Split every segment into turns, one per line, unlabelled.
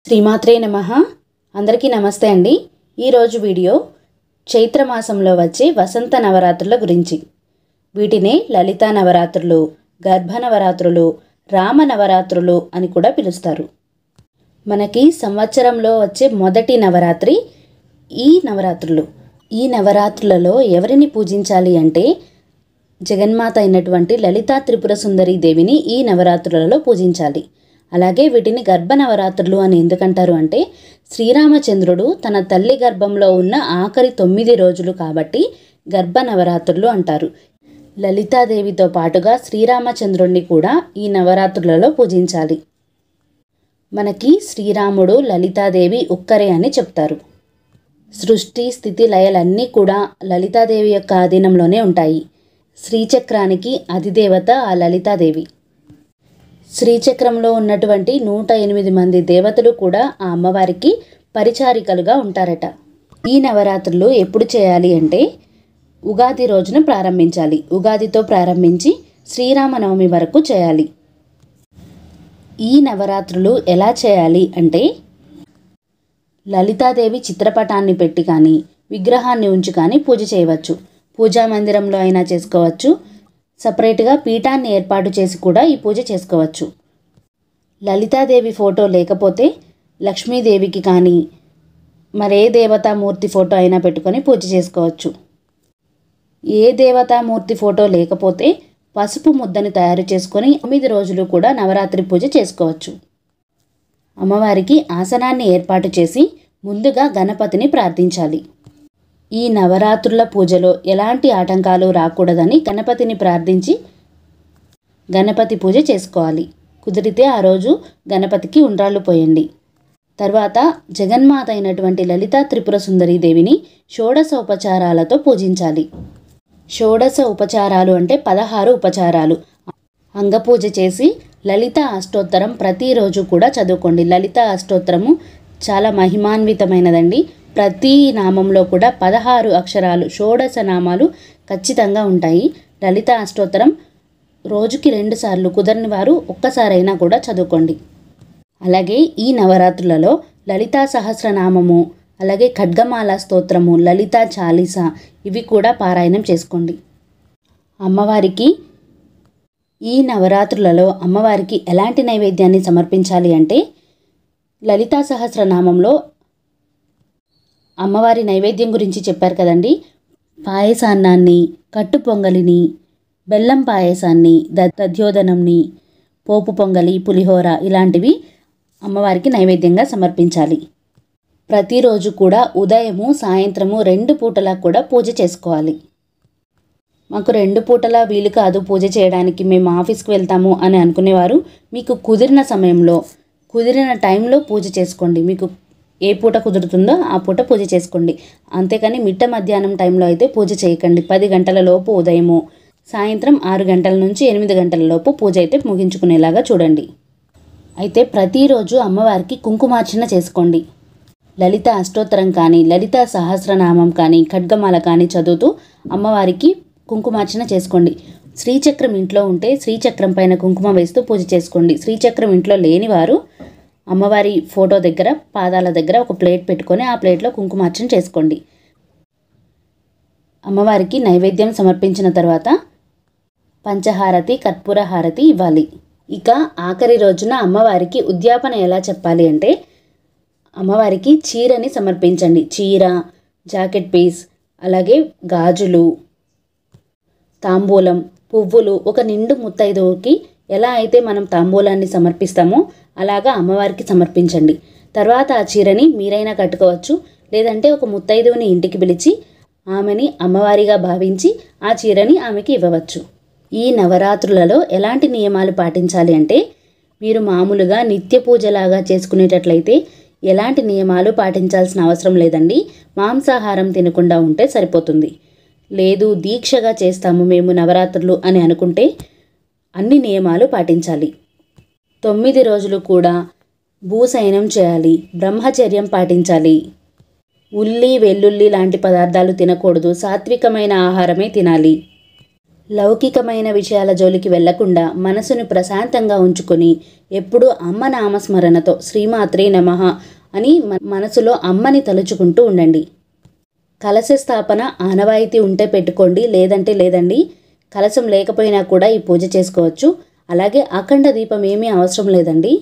శ్రీమాత్రే నమ అందరికీ నమస్తే అండి ఈరోజు వీడియో చైత్రమాసంలో వచ్చే వసంత నవరాత్రుల గురించి వీటినే లలితా నవరాత్రులు గర్భ నవరాత్రులు రామ నవరాత్రులు అని కూడా పిలుస్తారు మనకి సంవత్సరంలో వచ్చే మొదటి నవరాత్రి ఈ నవరాత్రులు ఈ నవరాత్రులలో ఎవరిని పూజించాలి అంటే జగన్మాత అయినటువంటి లలితా త్రిపుర సుందరి దేవిని ఈ నవరాత్రులలో పూజించాలి అలాగే వీటిని గర్భ నవరాత్రులు అని ఎందుకంటారు అంటే శ్రీరామచంద్రుడు తన తల్లి గర్భంలో ఉన్న ఆఖరి తొమ్మిది రోజులు కాబట్టి గర్భ నవరాత్రులు అంటారు లలితాదేవితో పాటుగా శ్రీరామచంద్రుణ్ణి కూడా ఈ నవరాత్రులలో పూజించాలి మనకి శ్రీరాముడు లలితాదేవి ఒక్కరే అని చెప్తారు సృష్టి స్థితి లయలన్నీ కూడా లలితాదేవి యొక్క ఆధీనంలోనే ఉంటాయి శ్రీచక్రానికి అధిదేవత ఆ లలితాదేవి శ్రీచక్రంలో ఉన్నటువంటి నూట ఎనిమిది మంది దేవతలు కూడా ఆ అమ్మవారికి పరిచారికలుగా ఉంటారట ఈ నవరాత్రులు ఎప్పుడు చేయాలి అంటే ఉగాది రోజున ప్రారంభించాలి ఉగాదితో ప్రారంభించి శ్రీరామనవమి వరకు చేయాలి ఈ నవరాత్రులు ఎలా చేయాలి అంటే లలితాదేవి చిత్రపటాన్ని పెట్టి కానీ విగ్రహాన్ని ఉంచి కానీ పూజ చేయవచ్చు పూజా మందిరంలో అయినా చేసుకోవచ్చు సపరేట్గా పీఠాన్ని ఏర్పాటు చేసి కూడా ఈ పూజ చేసుకోవచ్చు లలితాదేవి ఫోటో లేకపోతే లక్ష్మీదేవికి కానీ మరే దేవతామూర్తి ఫోటో అయినా పెట్టుకొని పూజ చేసుకోవచ్చు ఏ దేవతామూర్తి ఫోటో లేకపోతే పసుపు ముద్దని తయారు చేసుకొని తొమ్మిది రోజులు కూడా నవరాత్రి పూజ చేసుకోవచ్చు అమ్మవారికి ఆసనాన్ని ఏర్పాటు చేసి ముందుగా గణపతిని ప్రార్థించాలి ఈ నవరాత్రుల పూజలో ఎలాంటి ఆటంకాలు రాకూడదని గణపతిని ప్రార్థించి గణపతి పూజ చేసుకోవాలి కుదిరితే ఆ రోజు గణపతికి ఉండ్రాళ్ళు పోయండి తర్వాత జగన్మాత అయినటువంటి లలితా త్రిపుర సుందరి దేవిని షోడశ ఉపచారాలతో పూజించాలి షోడశ ఉపచారాలు అంటే పదహారు ఉపచారాలు అంగపూజ చేసి లలిత అష్టోత్తరం ప్రతిరోజు కూడా చదువుకోండి లలిత అష్టోత్తరము చాలా మహిమాన్వితమైనదండి ప్రతి నామంలో కూడా పదహారు అక్షరాలు షోడశ నామాలు ఖచ్చితంగా ఉంటాయి లలిత అష్టోత్తరం రోజుకి రెండు సార్లు కుదరని వారు ఒక్కసారైనా కూడా చదువుకోండి అలాగే ఈ నవరాత్రులలో లలితా సహస్రనామము అలాగే ఖడ్గమాల స్తోత్రము లలితా చాలీస ఇవి కూడా పారాయణం చేసుకోండి అమ్మవారికి ఈ నవరాత్రులలో అమ్మవారికి ఎలాంటి నైవేద్యాన్ని సమర్పించాలి అంటే లలితా సహస్రనామంలో అమ్మవారి నైవేద్యం గురించి చెప్పారు కదండి పాయసాన్నాన్ని కట్టు పొంగలిని బెల్లం పాయసాన్ని ద- దధ్యోదనంని పోపు పొంగలి పులిహోర ఇలాంటివి అమ్మవారికి నైవేద్యంగా సమర్పించాలి ప్రతిరోజు కూడా ఉదయము సాయంత్రము రెండు పూటలా కూడా పూజ చేసుకోవాలి మాకు రెండు పూటలా వీలు కాదు పూజ చేయడానికి మేము ఆఫీస్కి వెళ్తాము అని అనుకునేవారు మీకు కుదిరిన సమయంలో కుదిరిన టైంలో పూజ చేసుకోండి మీకు ఏ పూట కుదురుతుందో ఆ పూట పూజ చేసుకోండి అంతేకాని మిట్ట మధ్యాహ్నం టైంలో అయితే పూజ చేయకండి పది గంటల లోపు ఉదయము సాయంత్రం ఆరు గంటల నుంచి ఎనిమిది గంటల లోపు పూజ అయితే ముగించుకునేలాగా చూడండి అయితే ప్రతిరోజు అమ్మవారికి కుంకుమార్చన చేసుకోండి లలిత అష్టోత్తరం కానీ లలిత సహస్రనామం కానీ ఖడ్గమాల కానీ చదువుతూ అమ్మవారికి కుంకుమార్చన చేసుకోండి శ్రీచక్రం ఇంట్లో ఉంటే శ్రీచక్రం పైన కుంకుమ వేస్తూ పూజ చేసుకోండి శ్రీచక్రం ఇంట్లో లేనివారు అమ్మవారి ఫోటో దగ్గర పాదాల దగ్గర ఒక ప్లేట్ పెట్టుకొని ఆ ప్లేట్లో కుంకుమార్చన చేసుకోండి అమ్మవారికి నైవేద్యం సమర్పించిన తర్వాత పంచహారతి కర్పూర హారతి ఇవ్వాలి ఇక ఆఖరి రోజున అమ్మవారికి ఉద్యాపన ఎలా చెప్పాలి అంటే అమ్మవారికి చీరని సమర్పించండి చీర జాకెట్ పీస్ అలాగే గాజులు తాంబూలం పువ్వులు ఒక నిండు ముత్తైదువుకి ఎలా అయితే మనం తాంబూలాన్ని సమర్పిస్తామో అలాగా అమ్మవారికి సమర్పించండి తర్వాత ఆ చీరని మీరైనా కట్టుకోవచ్చు లేదంటే ఒక ముత్తైదువుని ఇంటికి పిలిచి ఆమెని అమ్మవారిగా భావించి ఆ చీరని ఆమెకి ఇవ్వవచ్చు ఈ నవరాత్రులలో ఎలాంటి నియమాలు పాటించాలి అంటే మీరు మామూలుగా నిత్య పూజలాగా చేసుకునేటట్లయితే ఎలాంటి నియమాలు పాటించాల్సిన అవసరం లేదండి మాంసాహారం తినకుండా ఉంటే సరిపోతుంది లేదు దీక్షగా చేస్తాము మేము నవరాత్రులు అని అనుకుంటే అన్ని నియమాలు పాటించాలి తొమ్మిది రోజులు కూడా భూశయనం చేయాలి బ్రహ్మచర్యం పాటించాలి ఉల్లి వెల్లుల్లి లాంటి పదార్థాలు తినకూడదు సాత్వికమైన ఆహారమే తినాలి లౌకికమైన విషయాల జోలికి వెళ్లకుండా మనసును ప్రశాంతంగా ఉంచుకొని ఎప్పుడు అమ్మ నామస్మరణతో శ్రీమాత్రే నమః అని మ- మనసులో అమ్మని తలుచుకుంటూ ఉండండి కలశ స్థాపన ఆనవాయితీ ఉంటే పెట్టుకోండి లేదంటే లేదండి కలశం లేకపోయినా కూడా ఈ పూజ చేసుకోవచ్చు అలాగే అఖండ దీపం ఏమీ అవసరం లేదండి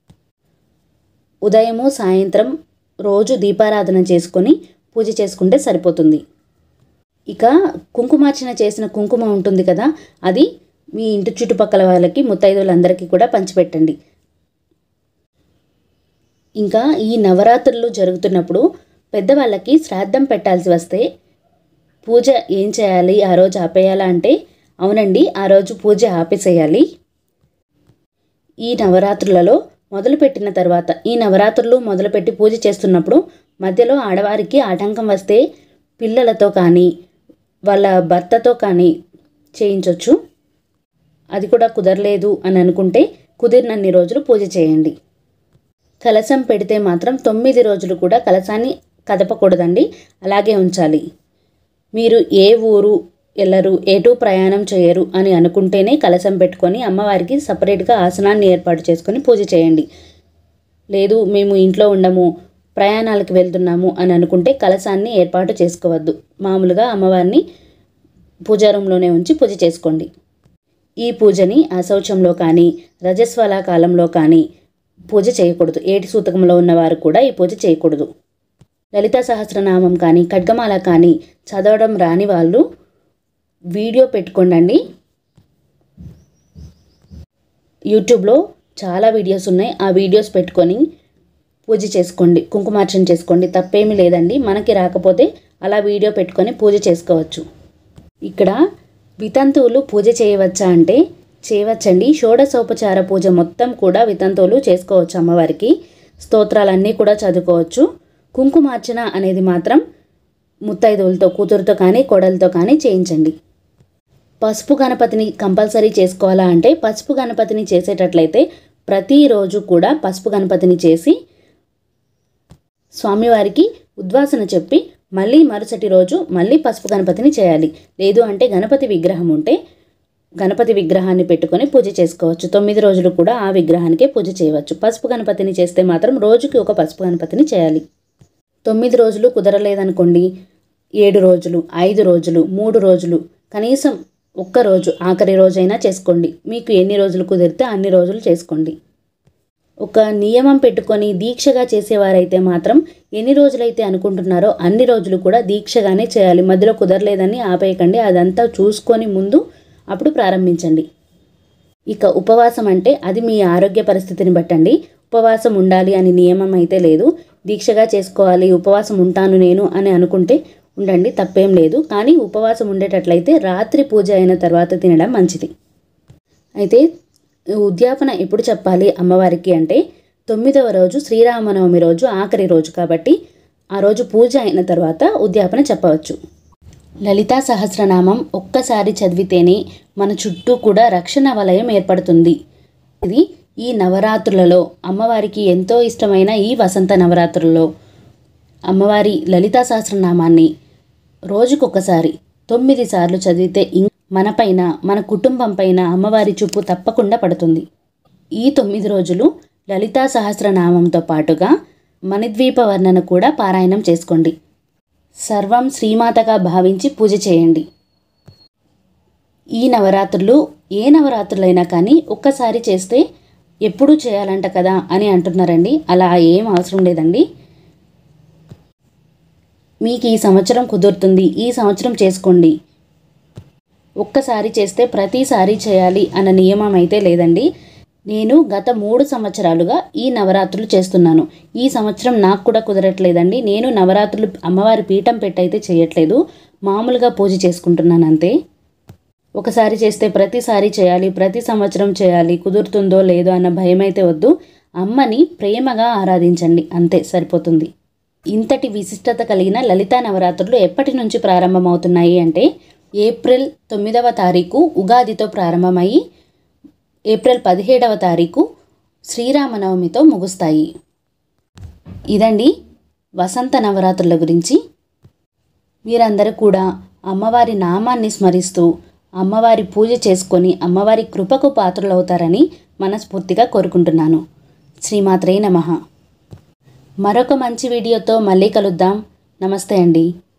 ఉదయము సాయంత్రం రోజు దీపారాధన చేసుకొని పూజ చేసుకుంటే సరిపోతుంది ఇక కుంకుమార్చన చేసిన కుంకుమ ఉంటుంది కదా అది మీ ఇంటి చుట్టుపక్కల వాళ్ళకి ముత్తైదువులందరికీ కూడా పంచిపెట్టండి ఇంకా ఈ నవరాత్రులు జరుగుతున్నప్పుడు పెద్దవాళ్ళకి శ్రాద్ధం పెట్టాల్సి వస్తే పూజ ఏం చేయాలి ఆ రోజు ఆపేయాలా అంటే అవునండి ఆ రోజు పూజ ఆపేసేయాలి ఈ నవరాత్రులలో మొదలుపెట్టిన తర్వాత ఈ నవరాత్రులు మొదలుపెట్టి పూజ చేస్తున్నప్పుడు మధ్యలో ఆడవారికి ఆటంకం వస్తే పిల్లలతో కానీ వాళ్ళ భర్తతో కానీ చేయించవచ్చు అది కూడా కుదరలేదు అని అనుకుంటే కుదిరినన్ని రోజులు పూజ చేయండి కలశం పెడితే మాత్రం తొమ్మిది రోజులు కూడా కలశాన్ని కదపకూడదండి అలాగే ఉంచాలి మీరు ఏ ఊరు వెళ్ళరు ఎటు ప్రయాణం చేయరు అని అనుకుంటేనే కలశం పెట్టుకొని అమ్మవారికి సపరేట్గా ఆసనాన్ని ఏర్పాటు చేసుకొని పూజ చేయండి లేదు మేము ఇంట్లో ఉండము ప్రయాణాలకు వెళ్తున్నాము అని అనుకుంటే కలశాన్ని ఏర్పాటు చేసుకోవద్దు మామూలుగా అమ్మవారిని పూజా రూమ్లోనే ఉంచి పూజ చేసుకోండి ఈ పూజని అశౌచంలో కానీ రజస్వల కాలంలో కానీ పూజ చేయకూడదు ఏటి సూతకంలో ఉన్నవారు కూడా ఈ పూజ చేయకూడదు లలిత సహస్రనామం కానీ ఖడ్గమాల కానీ చదవడం రాని వాళ్ళు వీడియో పెట్టుకోండి యూట్యూబ్లో చాలా వీడియోస్ ఉన్నాయి ఆ వీడియోస్ పెట్టుకొని పూజ చేసుకోండి కుంకుమార్చన చేసుకోండి తప్పేమీ లేదండి మనకి రాకపోతే అలా వీడియో పెట్టుకొని పూజ చేసుకోవచ్చు ఇక్కడ వితంతువులు పూజ చేయవచ్చా అంటే చేయవచ్చండి షోడశోపచార పూజ మొత్తం కూడా వితంతువులు చేసుకోవచ్చు అమ్మవారికి స్తోత్రాలన్నీ కూడా చదువుకోవచ్చు కుంకుమార్చన అనేది మాత్రం ముత్తైదువులతో కూతురుతో కానీ కోడలతో కానీ చేయించండి పసుపు గణపతిని కంపల్సరీ చేసుకోవాలా అంటే పసుపు గణపతిని చేసేటట్లయితే ప్రతిరోజు కూడా పసుపు గణపతిని చేసి స్వామివారికి ఉద్వాసన చెప్పి మళ్ళీ మరుసటి రోజు మళ్ళీ పసుపు గణపతిని చేయాలి లేదు అంటే గణపతి విగ్రహం ఉంటే గణపతి విగ్రహాన్ని పెట్టుకొని పూజ చేసుకోవచ్చు తొమ్మిది రోజులు కూడా ఆ విగ్రహానికే పూజ చేయవచ్చు పసుపు గణపతిని చేస్తే మాత్రం రోజుకి ఒక పసుపు గణపతిని చేయాలి తొమ్మిది రోజులు కుదరలేదనుకోండి ఏడు రోజులు ఐదు రోజులు మూడు రోజులు కనీసం ఒక్క రోజు ఆఖరి రోజైనా చేసుకోండి మీకు ఎన్ని రోజులు కుదిరితే అన్ని రోజులు చేసుకోండి ఒక నియమం పెట్టుకొని దీక్షగా చేసేవారైతే మాత్రం ఎన్ని రోజులైతే అనుకుంటున్నారో అన్ని రోజులు కూడా దీక్షగానే చేయాలి మధ్యలో కుదరలేదని ఆపేయకండి అదంతా చూసుకొని ముందు అప్పుడు ప్రారంభించండి ఇక ఉపవాసం అంటే అది మీ ఆరోగ్య పరిస్థితిని బట్టండి ఉపవాసం ఉండాలి అని నియమం అయితే లేదు దీక్షగా చేసుకోవాలి ఉపవాసం ఉంటాను నేను అని అనుకుంటే ఉండండి తప్పేం లేదు కానీ ఉపవాసం ఉండేటట్లయితే రాత్రి పూజ అయిన తర్వాత తినడం మంచిది అయితే ఉద్యాపన ఎప్పుడు చెప్పాలి అమ్మవారికి అంటే తొమ్మిదవ రోజు శ్రీరామనవమి రోజు ఆఖరి రోజు కాబట్టి ఆ రోజు పూజ అయిన తర్వాత ఉద్యాపన చెప్పవచ్చు లలితా సహస్రనామం ఒక్కసారి చదివితేనే మన చుట్టూ కూడా రక్షణ వలయం ఏర్పడుతుంది ఇది ఈ నవరాత్రులలో అమ్మవారికి ఎంతో ఇష్టమైన ఈ వసంత నవరాత్రులలో అమ్మవారి లలితా సహస్రనామాన్ని రోజుకొకసారి తొమ్మిది సార్లు చదివితే ఇం మనపైన మన కుటుంబం పైన అమ్మవారి చూపు తప్పకుండా పడుతుంది ఈ తొమ్మిది రోజులు లలితా సహస్రనామంతో పాటుగా మణిద్వీప వర్ణన కూడా పారాయణం చేసుకోండి సర్వం శ్రీమాతగా భావించి పూజ చేయండి ఈ నవరాత్రులు ఏ నవరాత్రులైనా కానీ ఒక్కసారి చేస్తే ఎప్పుడూ చేయాలంట కదా అని అంటున్నారండి అలా ఏం అవసరం లేదండి మీకు ఈ సంవత్సరం కుదురుతుంది ఈ సంవత్సరం చేసుకోండి ఒక్కసారి చేస్తే ప్రతిసారి చేయాలి అన్న నియమం అయితే లేదండి నేను గత మూడు సంవత్సరాలుగా ఈ నవరాత్రులు చేస్తున్నాను ఈ సంవత్సరం నాకు కూడా కుదరట్లేదండి నేను నవరాత్రులు అమ్మవారి పీఠం పెట్టయితే చేయట్లేదు మామూలుగా పూజ చేసుకుంటున్నాను అంతే ఒకసారి చేస్తే ప్రతిసారి చేయాలి ప్రతి సంవత్సరం చేయాలి కుదురుతుందో లేదో అన్న భయం అయితే వద్దు అమ్మని ప్రేమగా ఆరాధించండి అంతే సరిపోతుంది ఇంతటి విశిష్టత కలిగిన లలితా నవరాత్రులు ఎప్పటి నుంచి ప్రారంభమవుతున్నాయి అంటే ఏప్రిల్ తొమ్మిదవ తారీఖు ఉగాదితో ప్రారంభమయ్యి ఏప్రిల్ పదిహేడవ తారీఖు శ్రీరామనవమితో ముగుస్తాయి ఇదండి వసంత నవరాత్రుల గురించి మీరందరూ కూడా అమ్మవారి నామాన్ని స్మరిస్తూ అమ్మవారి పూజ చేసుకొని అమ్మవారి కృపకు పాత్రలవుతారని మనస్ఫూర్తిగా కోరుకుంటున్నాను శ్రీమాత్రే నమః మరొక మంచి వీడియోతో మళ్ళీ కలుద్దాం నమస్తే అండి